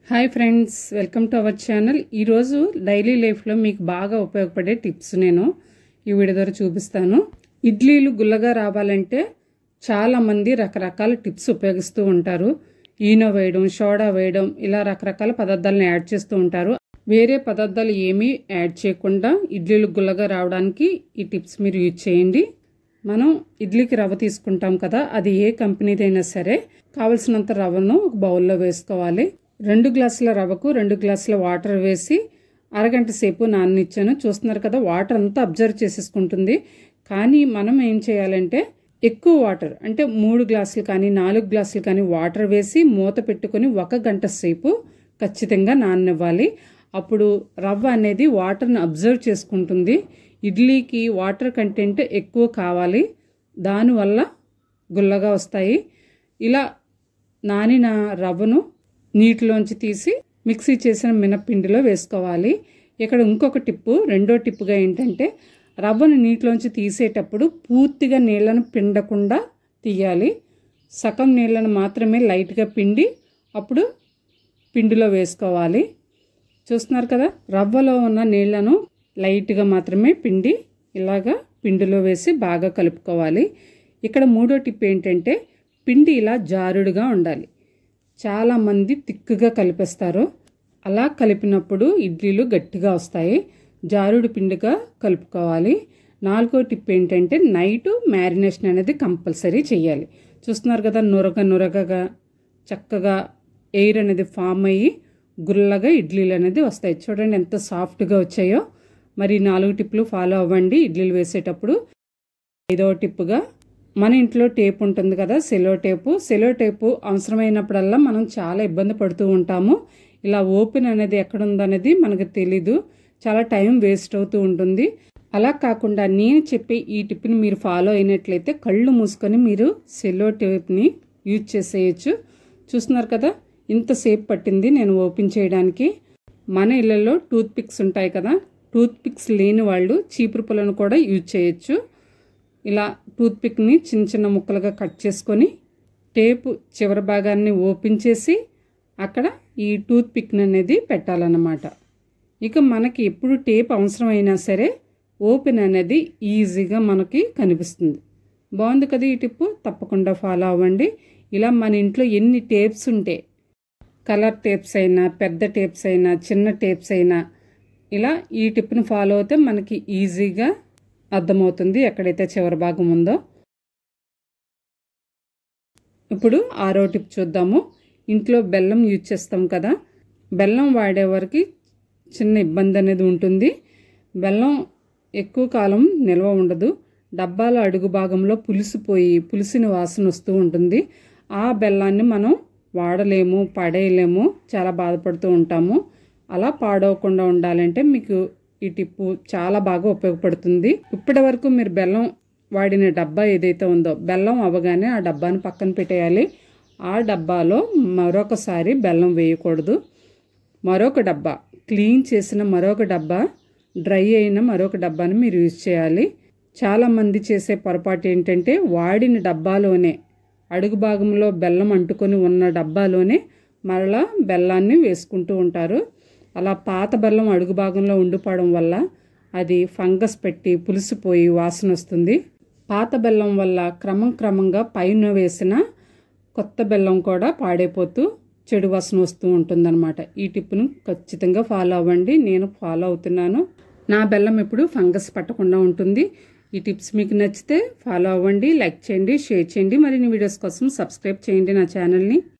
hi friends welcome to our channel ఈరోజు daily లైఫ్లో మీకు బాగా ఉపయోగపడే టిప్స్ నేను ఈ వీడియో ద్వారా చూపిస్తాను ఇడ్లీలు గుల్లగా రావాలంటే చాలామంది రకరకాల టిప్స్ ఉపయోగిస్తూ ఉంటారు ఈనో వేయడం సోడా వేయడం ఇలా రకరకాల పదార్థాలను యాడ్ చేస్తూ ఉంటారు వేరే పదార్థాలు ఏమీ యాడ్ చేయకుండా ఇడ్లీలు గుల్లగా రావడానికి ఈ టిప్స్ మీరు యూజ్ చేయండి మనం ఇడ్లీకి రవ్వ తీసుకుంటాం కదా అది ఏ కంపెనీదైనా సరే కావలసినంత రవ్వను ఒక బౌల్లో వేసుకోవాలి రెండు గ్లాసుల రవ్వకు రెండు గ్లాసుల వాటర్ వేసి అరగంట సేపు నాననిచ్చాను చూస్తున్నారు కదా వాటర్ అంతా అబ్జర్వ్ చేసేసుకుంటుంది కానీ మనం ఏం చేయాలంటే ఎక్కువ వాటర్ అంటే మూడు గ్లాసులు కానీ నాలుగు గ్లాసులు కానీ వాటర్ వేసి మూత పెట్టుకొని ఒక గంట సేపు ఖచ్చితంగా నాననివ్వాలి అప్పుడు రవ్వ అనేది వాటర్ని అబ్జర్వ్ చేసుకుంటుంది ఇడ్లీకి వాటర్ కంటెంట్ ఎక్కువ కావాలి దానివల్ల గుల్లగా వస్తాయి ఇలా నానిన రవ్వను నీటిలోంచి తీసి మిక్సీ చేసిన మినప్పిండిలో వేసుకోవాలి ఇక్కడ ఇంకొక టిప్పు రెండో టిప్పుగా ఏంటంటే రవ్వను నీటిలోంచి తీసేటప్పుడు పూర్తిగా నీళ్ళను పిండకుండా తీయాలి సగం నీళ్ళను మాత్రమే లైట్గా పిండి అప్పుడు పిండిలో వేసుకోవాలి చూస్తున్నారు కదా రవ్వలో ఉన్న నీళ్లను లైట్గా మాత్రమే పిండి ఇలాగా పిండిలో వేసి బాగా కలుపుకోవాలి ఇక్కడ మూడో టిప్ ఏంటంటే పిండి ఇలా జారుడుగా ఉండాలి చాలామంది తిక్కుగా కలిపేస్తారు అలా కలిపినప్పుడు ఇడ్లీలు గట్టిగా వస్తాయి జారుడు పిండిగా కలుపుకోవాలి నాలుగో టిప్ ఏంటంటే నైట్ మ్యారినేషన్ అనేది కంపల్సరీ చేయాలి చూస్తున్నారు కదా నురగ నురగగా చక్కగా ఎయిర్ అనేది ఫామ్ అయ్యి గుల్లగా ఇడ్లీలు అనేది వస్తాయి చూడండి ఎంత సాఫ్ట్గా వచ్చాయో మరి నాలుగు టిప్పులు ఫాలో అవ్వండి ఇడ్లీలు వేసేటప్పుడు ఐదవ టిప్పుగా మన ఇంట్లో టేప్ ఉంటుంది కదా సెలో టేపు సెలో టేపు అవసరమైనప్పుడల్లా మనం చాలా ఇబ్బంది పడుతూ ఉంటాము ఇలా ఓపెన్ అనేది ఎక్కడ ఉందనేది మనకు తెలీదు చాలా టైం వేస్ట్ అవుతూ ఉంటుంది అలా కాకుండా నేను చెప్పే ఈ టిప్ని మీరు ఫాలో అయినట్లయితే కళ్ళు మూసుకొని మీరు సెల్లో టేప్ని యూజ్ చేసేయచ్చు చూస్తున్నారు కదా ఇంతసేపు పట్టింది నేను ఓపెన్ చేయడానికి మన ఇళ్ళల్లో టూత్ పిక్స్ ఉంటాయి కదా టూత్ పిక్స్ లేని వాళ్ళు చీపురు పులను కూడా యూజ్ చేయొచ్చు ఇలా టూత్ పిక్ని చిన్న చిన్న ముక్కలుగా కట్ చేసుకొని టేపు చివరి భాగాన్ని ఓపెన్ చేసి అక్కడ ఈ టూత్ పిక్ని అనేది పెట్టాలన్నమాట ఇక మనకి ఎప్పుడు టేప్ అవసరమైనా సరే ఓపెన్ అనేది ఈజీగా మనకి కనిపిస్తుంది బాగుంది కదా ఈ టిప్పు తప్పకుండా ఫాలో అవ్వండి ఇలా మన ఇంట్లో ఎన్ని టేప్స్ ఉంటే కలర్ టేప్స్ అయినా పెద్ద టేప్స్ అయినా చిన్న టేప్స్ అయినా ఇలా ఈ టిప్ని ఫాలో అయితే మనకి ఈజీగా అర్థమవుతుంది ఎక్కడైతే చివరి భాగం ఉందో ఇప్పుడు ఆరో టిప్ చూద్దాము ఇంట్లో బెల్లం యూజ్ చేస్తాం కదా బెల్లం వాడేవారికి చిన్న ఇబ్బంది అనేది ఉంటుంది బెల్లం ఎక్కువ కాలం నిల్వ ఉండదు డబ్బాల అడుగు భాగంలో పులిసిపోయి పులిసిన వాసన వస్తూ ఉంటుంది ఆ బెల్లాన్ని మనం వాడలేము పడేయలేము చాలా బాధపడుతూ ఉంటాము అలా పాడవకుండా ఉండాలంటే మీకు ఈ టిప్పు చాలా బాగా ఉపయోగపడుతుంది ఇప్పటి వరకు మీరు బెల్లం వాడిన డబ్బా ఏదైతే ఉందో బెల్లం అవ్వగానే ఆ డబ్బాని పక్కన పెట్టేయాలి ఆ డబ్బాలో మరొకసారి బెల్లం వేయకూడదు మరొక డబ్బా క్లీన్ చేసిన మరొక డబ్బా డ్రై అయిన మరొక డబ్బాని మీరు యూజ్ చేయాలి చాలామంది చేసే పొరపాటు ఏంటంటే వాడిన డబ్బాలోనే అడుగు భాగంలో బెల్లం అంటుకొని ఉన్న డబ్బాలోనే మరలా బెల్లాన్ని వేసుకుంటూ ఉంటారు అలా పాత బెల్లం అడుగు భాగంలో ఉండిపోవడం వల్ల అది ఫంగస్ పెట్టి పులిసిపోయి వాసన వస్తుంది పాత బెల్లం వల్ల క్రమం క్రమంగా పైన వేసిన కొత్త బెల్లం కూడా పాడైపోతూ చెడు వాసన వస్తూ ఉంటుందన్నమాట ఈ టిప్ను ఖచ్చితంగా ఫాలో అవ్వండి నేను ఫాలో అవుతున్నాను నా బెల్లం ఎప్పుడు ఫంగస్ పట్టకుండా ఉంటుంది ఈ టిప్స్ మీకు నచ్చితే ఫాలో అవ్వండి లైక్ చేయండి షేర్ చేయండి మరిన్ని వీడియోస్ కోసం సబ్స్క్రైబ్ చేయండి నా ఛానల్ని